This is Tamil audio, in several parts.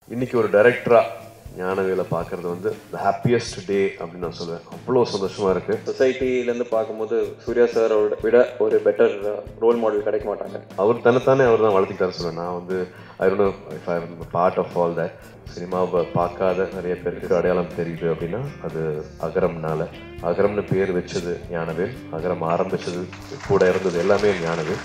இன்னைக்கு ஒரு டைரக்டரா ஞானவேலை பார்க்கறது வந்து த ஹாப்பியஸ்ட் டே அப்படின்னு நான் சொல்லுவேன் அவ்வளோ சந்தோஷமா இருக்கு சொசைட்டிலேருந்து பார்க்கும்போது சூர்யா சாரோட விட ஒரு பெட்டர் ரோல் மாடல் கிடைக்க மாட்டாங்க அவர் தன்னைத்தானே அவர் தான் வளர்த்திக்கிட்டாரு சொல்லுவேன் நான் வந்து I don't if I part of all that சினிமாவை பார்க்காத நிறைய பேருக்கு அடையாளம் தெரியுது அப்படின்னா அது அகரம்னால அகரம்னு பேர் வச்சது ஞானவேல் அகரம் ஆரம்பிச்சது கூட இருந்தது எல்லாமே ஞானவேல்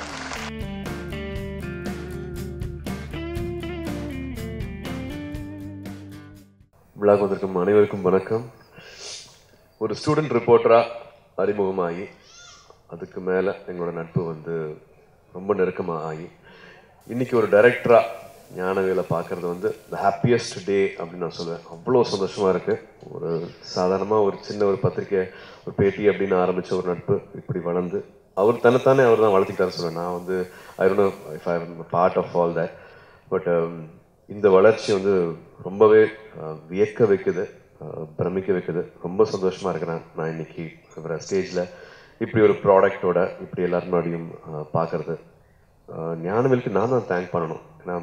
விழாக்கு வந்திருக்கும் அனைவருக்கும் வணக்கம் ஒரு ஸ்டூடெண்ட் ரிப்போர்ட்டராக அறிமுகமாகி அதுக்கு மேலே எங்களோட நட்பு வந்து ரொம்ப நெருக்கமாக ஆகி இன்னைக்கு ஒரு டைரக்டராக ஞானவேலை பார்க்கறது வந்து த ஹாப்பியஸ்ட் டே அப்படின்னு நான் சொல்லுவேன் அவ்வளோ சந்தோஷமாக இருக்குது ஒரு சாதாரணமாக ஒரு சின்ன ஒரு பத்திரிக்கை ஒரு பேட்டி அப்படின்னு ஆரம்பித்த ஒரு நட்பு இப்படி வளர்ந்து அவர் தன்னைத்தானே அவர் தான் வளர்த்திக்கிட்டாரு சொல்லுவேன் நான் வந்து I don't if I part of all that but இந்த வளர்ச்சி வந்து ரொம்பவே அஹ், வியக்க வைக்குது அஹ், பிரமிக்க வைக்குது ரொம்ப சந்தோஷமா இருக்கிறேன் நான் இன்னைக்கு இவர ஸ்டேஜில் இப்படி ஒரு ப்ராடக்டோட இப்படி எல்லாரும் முன்னாடியும் அஹ், பார்க்கறது அஹ், ஞானவேலுக்கு நான் தான் தேங்க் பண்ணணும் ஏன்னா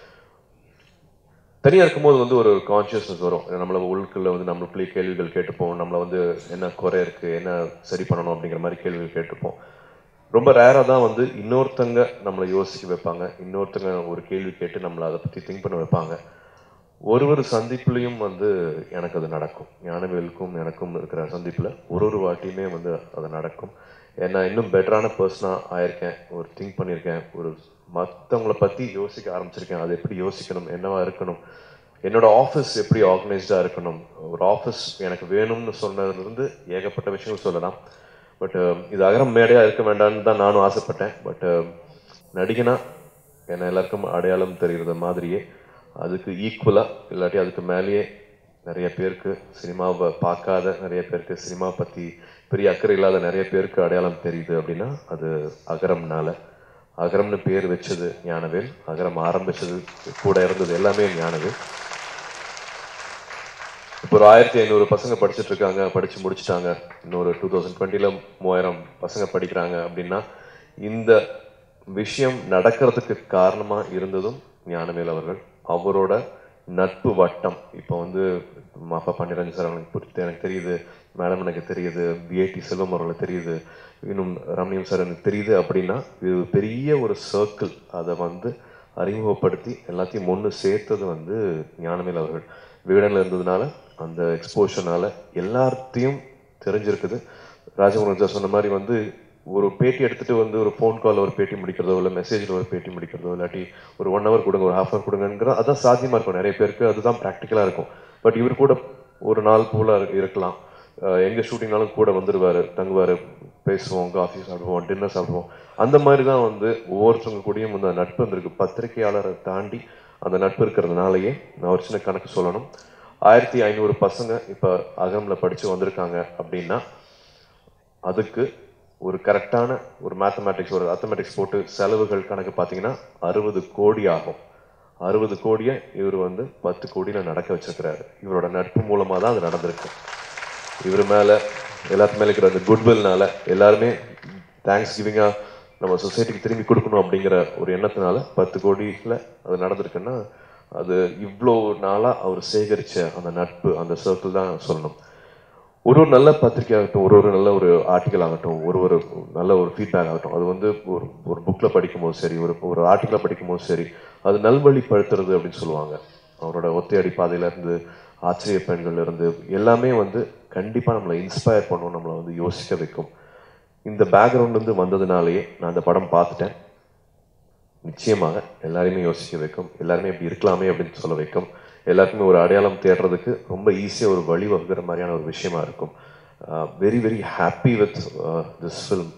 தனியாக இருக்கும்போது வந்து ஒரு கான்ஷியஸ்னஸ் வரும் ஏன்னா நம்மள உள்ளுக்குள்ள வந்து நம்மளுக்குள்ளேயே கேள்விகள் கேட்டுப்போம் நம்மள வந்து என்ன குறை இருக்கு என்ன சரி பண்ணணும் அப்படிங்கிற மாதிரி கேள்விகள் கேட்டுப்போம் ரொம்ப ரேராக தான் வந்து இன்னொருத்தங்க நம்மளை யோசிக்க வைப்பாங்க இன்னொருத்தங்க ஒரு கேள்வி கேட்டு நம்மளை அதை பற்றி திங்க் பண்ண வைப்பாங்க ஒரு ஒரு சந்திப்புலையும் வந்து எனக்கு அது நடக்கும் ஞானவேலுக்கும் எனக்கும் இருக்கிற சந்திப்பில் ஒரு ஒரு வாட்டியுமே வந்து அது நடக்கும் ஏன்னா இன்னும் பெட்டரான பர்சனாக ஆயிருக்கேன் ஒரு திங்க் பண்ணியிருக்கேன் ஒரு மற்றவங்கள பற்றி யோசிக்க ஆரம்பிச்சிருக்கேன் அது எப்படி யோசிக்கணும் என்னவா இருக்கணும் என்னோட ஆஃபீஸ் எப்படி ஆர்கனைஸ்டாக இருக்கணும் ஒரு ஆஃபீஸ் எனக்கு வேணும்னு சொன்னதுலேருந்து ஏகப்பட்ட விஷயங்கள் சொல்லலாம் பட் இது அகரம் மேடையாக இருக்க வேண்டாம்னு தான் நானும் ஆசைப்பட்டேன் பட் நடிகனா என்ன எல்லாருக்கும் அடையாளம் தெரிகிற மாதிரியே அதுக்கு ஈக்குவலாக இல்லாட்டி அதுக்கு மேலேயே நிறைய பேருக்கு சினிமாவை பார்க்காத நிறைய பேருக்கு சினிமா பற்றி பெரிய அக்கறை இல்லாத நிறைய பேருக்கு அடையாளம் தெரியுது அப்படின்னா அது அகரம்னால அகரம்னு பேர் வச்சது ஞானவேல் அகரம் ஆரம்பிச்சது கூட இருந்தது எல்லாமே ஞானவேல் இப்போ ஒரு ஆயிரத்தி ஐநூறு பசங்க படிச்சுட்டு இருக்காங்க படிச்சு முடிச்சிட்டாங்க இன்னொரு டூ தௌசண்ட் டுவெண்ட்டில மூவாயிரம் பசங்க படிக்கிறாங்க அப்படின்னா இந்த விஷயம் நடக்கிறதுக்கு காரணமா இருந்ததும் ஞானவேல் அவர்கள் அவரோட நட்பு வட்டம் இப்போ வந்து மாப்பா பன்னிரஞ்சு சார் அவங்களுக்கு புரியுது எனக்கு தெரியுது மேடம் எனக்கு தெரியுது பிஐடி செல்வம் அவர்களுக்கு தெரியுது இன்னும் ரம்யம் சார் எனக்கு தெரியுது அப்படின்னா இது பெரிய ஒரு சர்க்கிள் அதை வந்து அறிமுகப்படுத்தி எல்லாத்தையும் ஒன்று சேர்த்தது வந்து ஞானவேல் அவர்கள் விகடனில் இருந்ததுனால அந்த எக்ஸ்போஷனால எல்லாத்தையும் தெரிஞ்சிருக்குது ராஜமோகன் சார் சொன்ன மாதிரி வந்து ஒரு பேட்டி எடுத்துட்டு வந்து ஒரு ஃபோன் கால் ஒரு பேட்டி முடிக்கிறதோ இல்லை மெசேஜில் ஒரு பேட்டி முடிக்கிறதோ இல்லாட்டி ஒரு ஒன் ஹவர் கொடுங்க ஒரு ஹாஃப் ஹவர் கொடுங்கிற அதான் சாத்தியமாக இருக்கும் நிறைய பேருக்கு அதுதான் ப்ராக்டிக்கலாக இருக்கும் பட் இவர் கூட ஒரு நாள் போல இருக்கலாம் அஹ் எங்க ஷூட்டிங்னாலும் கூட வந்துருவாரு தங்குவாரு பேசுவோம் காஃபி சாப்பிடுவோம் டின்னர் சாப்பிடுவோம் அந்த மாதிரி தான் வந்து ஒவ்வொருத்தவங்க கூடயும் அந்த நட்பு இருந்திருக்கு பத்திரிகையாளரை தாண்டி அந்த நட்பு இருக்கிறதுனாலயே நான் ஒரு சின்ன கணக்கு சொல்லணும் ஆயிரத்தி ஐநூறு பசங்க இப்போ அகம்ல படிச்சு வந்திருக்காங்க அப்படின்னா அதுக்கு ஒரு கரெக்டான ஒரு மேத்தமேட்டிக்ஸ் ஒரு அத்தமெட்டிக்ஸ் போட்டு செலவுகள் கணக்கு பார்த்தீங்கன்னா அறுபது கோடி ஆகும் அறுபது கோடியை இவர் வந்து பத்து கோடியில நடக்க வச்சிருக்கிறாரு இவரோட நட்பு மூலமா தான் அது நடந்திருக்கு இவர் மேல எல்லாத்து மேல இருக்கிற அந்த குட்வில்னால எல்லாருமே தேங்க்ஸ் கிவிங்கா நம்ம சொசைட்டிக்கு திரும்பி கொடுக்கணும் அப்படிங்கிற ஒரு எண்ணத்தினால பத்து கோடியில அது நடந்திருக்குன்னா அது இவ்வளோ நாளா அவர் சேகரிச்ச அந்த நட்பு அந்த சர்க்கிள் தான் சொல்லணும் ஒரு ஒரு நல்ல பத்திரிகை ஆகட்டும் ஒரு ஒரு நல்ல ஒரு ஆர்டிக்கல் ஆகட்டும் ஒரு ஒரு நல்ல ஒரு ஃபீட்பேக் ஆகட்டும் அது வந்து ஒரு ஒரு புக்கில் படிக்கும்போது சரி ஒரு ஒரு ஆர்டிக்கலை படிக்கும்போது சரி அது நல்வழிப்படுத்துறது அப்படின்னு சொல்லுவாங்க அவரோட ஒத்தையடி பாதையில இருந்து ஆச்சரிய பெண்கள்ல இருந்து எல்லாமே வந்து கண்டிப்பா நம்மளை இன்ஸ்பயர் பண்ணும் நம்மளை வந்து யோசிக்க வைக்கும் இந்த பேக்ரவுண்ட் வந்து வந்ததுனாலேயே நான் அந்த படம் பார்த்துட்டேன் நிச்சயமாக எல்லாரையுமே யோசிக்க வைக்கும் எல்லாருமே இப்படி இருக்கலாமே அப்படின்னு சொல்ல வைக்கும் எல்லாருக்குமே ஒரு அடையாளம் தேடுறதுக்கு ரொம்ப ஈஸியாக ஒரு வழி வகுக்கிற மாதிரியான ஒரு விஷயமா இருக்கும் very very happy with this film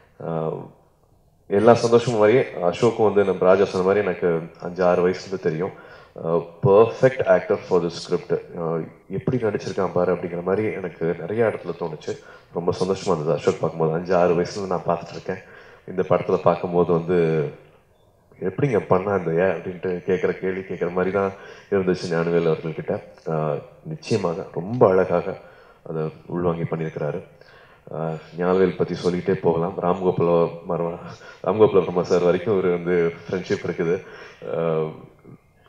எல்லா சந்தோஷமும் மாதிரியே அசோக்கும் வந்து நம்ம ராஜா சொன்ன மாதிரி எனக்கு அஞ்சு ஆறு வயசுல தெரியும் perfect actor for the script எப்படி நடிச்சிருக்கான் பாரு அப்படிங்கிற மாதிரி எனக்கு நிறைய இடத்துல தோணுச்சு ரொம்ப சந்தோஷமா இருந்தது அசோக் பார்க்கும்போது அஞ்சு ஆறு வயசுல நான் பார்த்துட்டு இருக்கேன் இந்த படத்துல பார்க்கும்போது வந்து எப்படிங்க பண்ணா இந்த ஏன் அப்படின்ட்டு கேட்குற கேள்வி கேட்குற மாதிரி தான் இருந்துச்சு ஞானவேல் அவர்கள்கிட்ட ஆஹ் நிச்சயமாக ரொம்ப அழகாக அதை உள்வாங்கி பண்ணியிருக்கிறாரு ஆஹ் ஞானவேல் பற்றி சொல்லிகிட்டே போகலாம் ராம்கோபால மரம் ராம்கோபால வர்மா சார் வரைக்கும் ஒரு வந்து ஃப்ரெண்ட்ஷிப் இருக்குது ஆஹ்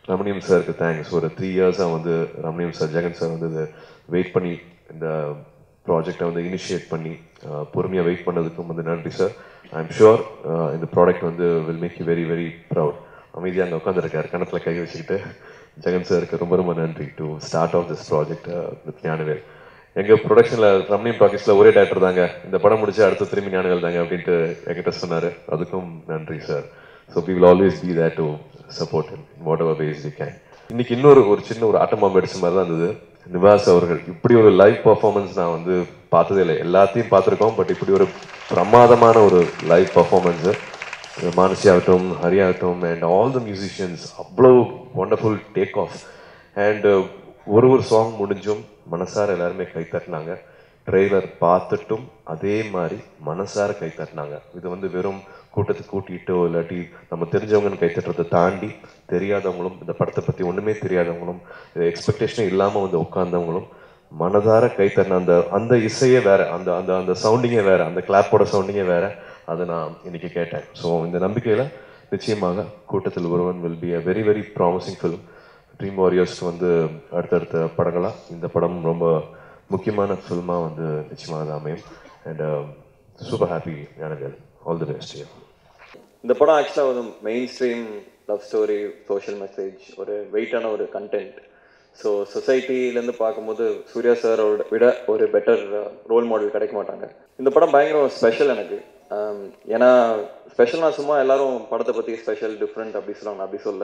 ரமணியம் சாருக்கு தேங்க்ஸ் ஒரு த்ரீ இயர்ஸாக வந்து ரமணியம் சார் ஜெகன் சார் வந்து இதை வெயிட் பண்ணி இந்த ப்ராஜெக்டை வந்து இனிஷியேட் பண்ணி பொறுமையாக வெயிட் பண்ணதுக்கும் வந்து நன்றி சார் ஐ எம் ஷுர் இந்த ப்ராடக்ட் வந்து will make you very very proud அமைதியாக அங்கே உட்காந்துருக்காரு கணத்தில் கை வச்சுக்கிட்டு ஜெகன் சாருக்கு ரொம்ப ரொம்ப நன்றி to start off this project with Gnanavel எங்கள் ப்ரொடக்ஷனில் ரமணியம் டாக்கிஸில் ஒரே டேரக்டர் தாங்க இந்த படம் முடிச்சு அடுத்து திரும்பி ஞானவேல் தாங்க அப்படின்ட்டு என்கிட்ட சொன்னார் அதுக்கும் நன்றி sir so we will always be there to support whatever ways we can இன்னைக்கு இன்னொரு ஒரு சின்ன ஒரு ஆட்டம் பாம்பு அடிச்ச மாதிரி தான் இருந்தது நிவாஸ் அவர்கள் இப்படி ஒரு லைவ் பர்ஃபார்மன்ஸ் நான் வந்து பார்த்ததே இல்லை எல்லாத்தையும் பார்த்துருக்கோம் பட் இப்படி ஒரு பிரமாதமான ஒரு லைவ் பர்ஃபார்மன்ஸு மானசி ஆகட்டும் ஹரி ஆகட்டும் அண்ட் ஆல் த மியூசிஷியன்ஸ் அவ்வளோ ஒண்டர்ஃபுல் டேக் ஆஃப் அண்ட் ஒரு ஒரு சாங் முடிஞ்சும் மனசார எல்லாருமே கை தட்டினாங்க ட்ரெய்லர் பார்த்துட்டும் அதே மாதிரி மனசார கை தட்டினாங்க இது வந்து வெறும் கூட்டத்தை கூட்டிட்டோ இல்லாட்டி நம்ம தெரிஞ்சவங்கன்னு கை தட்டுறதை தாண்டி தெரியாதவங்களும் இந்த படத்தை பற்றி ஒன்றுமே தெரியாதவங்களும் எக்ஸ்பெக்டேஷனே இல்லாமல் வந்து உட்கார்ந்தவங்களும் மனதார கை தட்டின அந்த அந்த இசையே வேற அந்த அந்த அந்த சவுண்டிங்கே வேற அந்த கிளாப்போட சவுண்டிங்கே வேற அதை நான் இன்னைக்கு கேட்டேன் ஸோ இந்த நம்பிக்கையில் நிச்சயமாக கூட்டத்தில் ஒருவன் will be a very very promising film dream வாரியர்ஸ்க்கு வந்து அடுத்தடுத்த படங்களாக இந்த படம் ரொம்ப முக்கியமான ஃபில்மாக வந்து நிச்சயமாக அது அமையும் and super happy Gnanavel all the best இந்த படம் ஆக்சுவலாக வந்து mainstream love story social message ஒரு வெயிட்டான ஒரு கண்டென்ட் ஸோ சொசைட்டிலேருந்து பார்க்கும்போது சூர்யா சாரோட விட ஒரு பெட்டர் ரோல் மாடல் கிடைக்க மாட்டாங்க இந்த படம் பயங்கர ஸ்பெஷல் எனக்கு ஆம், ஏன்னா ஸ்பெஷல்னா சும்மா எல்லாரும் படத்தை பற்றி ஸ்பெஷல் டிஃப்ரெண்ட் அப்படி சொல்லுவாங்க நான் அப்படி சொல்ல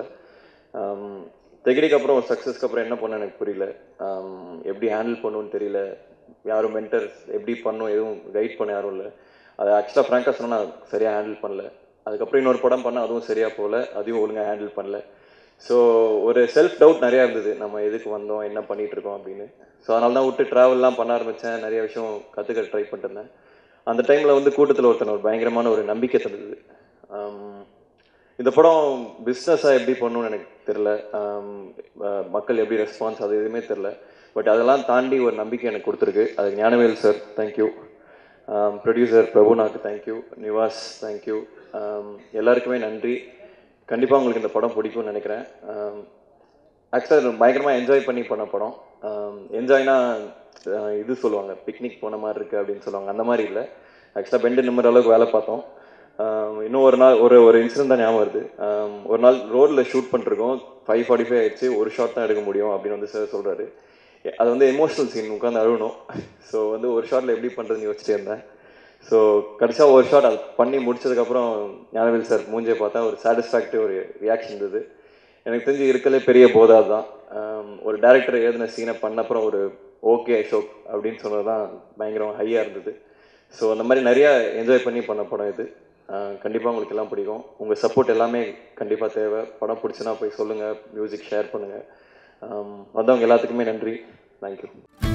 ஆம், தெகிடிக்கு அப்புறம் ஒரு சக்ஸஸ்க்கு அப்புறம் என்ன பண்ண எனக்கு புரியல ஆம், எப்படி ஹேண்டில் பண்ணணும்னு தெரியல யாரும் மென்டர்ஸ் எப்படி பண்ணும் எதுவும் கைட் பண்ண யாரும் இல்லை அதை ஆக்சுவலாக ஃப்ராங்காக சொன்னால் நான் சரியாக ஹேண்டில் பண்ணல அதுக்கப்புறம் இன்னொரு படம் பண்ண அதுவும் சரியாக போகல அதையும் ஒழுங்காக ஹேண்டில் பண்ணல ஸோ ஒரு செல்ஃப் டவுட் நிறையா இருந்தது நம்ம எதுக்கு வந்தோம் என்ன பண்ணிட்டு இருக்கோம் அப்படின்னு ஸோ அதனால தான் விட்டு ட்ராவல்லாம் பண்ண ஆரம்பித்தேன் நிறைய விஷயம் கற்றுக்க ட்ரை பண்ணிட்டு இருந்தேன் அந்த டைமில் வந்து கூட்டத்தில் ஒருத்தன் ஒரு பயங்கரமான ஒரு நம்பிக்கை தந்தது ஆம், இந்த படம் பிஸ்னஸாக எப்படி பண்ணணும்னு எனக்கு தெரில மக்கள் எப்படி ரெஸ்பான்ஸ் அது எதுவுமே தெரில பட் அதெல்லாம் தாண்டி ஒரு நம்பிக்கை எனக்கு கொடுத்துருக்கு அது ஞானவேல் சார் தேங்க்யூ ப்ரொடியூசர் பிரபுநாக்கு தேங்க்யூ நிவாஸ் தேங்க்யூ எல்லாருக்குமே நன்றி கண்டிப்பாக உங்களுக்கு இந்த படம் பிடிக்கும்னு நினைக்கிறேன் ஆக்சுவலாக பயங்கரமாக என்ஜாய் பண்ணி பண்ண படம் என்ஜாய்னா இது சொல்லுவாங்க பிக்னிக் போன மாதிரி இருக்குது அப்படின்னு சொல்லுவாங்க அந்த மாதிரி இல்லை ஆக்சுவலாக பெண்டு நிம்மற அளவுக்கு வேலை பார்த்தோம் ஆம், இன்னும் ஒரு நாள் ஒரு ஒரு இன்சிடென்ட் தான் ஞாபகம் வருது ஆம், ஒரு நாள் ரோட்டில் ஷூட் பண்ணிருக்கோம் ஃபைவ் ஃபார்ட்டி ஃபைவ் ஆயிடுச்சு ஒரு ஷாட் தான் எடுக்க முடியும் அப்படின்னு வந்து சார் சொல்கிறாரு அது வந்து எமோஷனல் சீன் உட்காந்து அழுகணும் ஸோ வந்து ஒரு ஷாட்டில் எப்படி பண்ணுறதுன்னு யோசிச்சுட்டே இருந்தேன் ஸோ கடைசியாக ஒரு ஷாட் அது பண்ணி முடிச்சதுக்கப்புறம் ஞானவேல் சார் மூஞ்சியை பார்த்தா ஒரு சாட்டிஸ்ஃபேக்டிவ் ஒரு ரியாக்ஷன் இருந்தது எனக்கு தெரிஞ்சு இருக்கலே பெரிய போதா தான் ஆம், ஒரு டேரக்டர் எழுதின சீனை பண்ண அப்புறம் ஒரு ஓகே அசோக் அப்படின்னு சொன்னது தான் பயங்கரம் ஹையாக இருந்தது ஸோ அந்த மாதிரி நிறையா என்ஜாய் பண்ணி பண்ண படம் இது கண்டிப்பாக உங்களுக்கு எல்லாம் பிடிக்கும் உங்கள் சப்போர்ட் எல்லாமே கண்டிப்பாக தேவை படம் பிடிச்சுன்னா போய் சொல்லுங்கள் மியூசிக் ஷேர் பண்ணுங்கள் வந்தவங்க எல்லாத்துக்குமே நன்றி தேங்க்யூ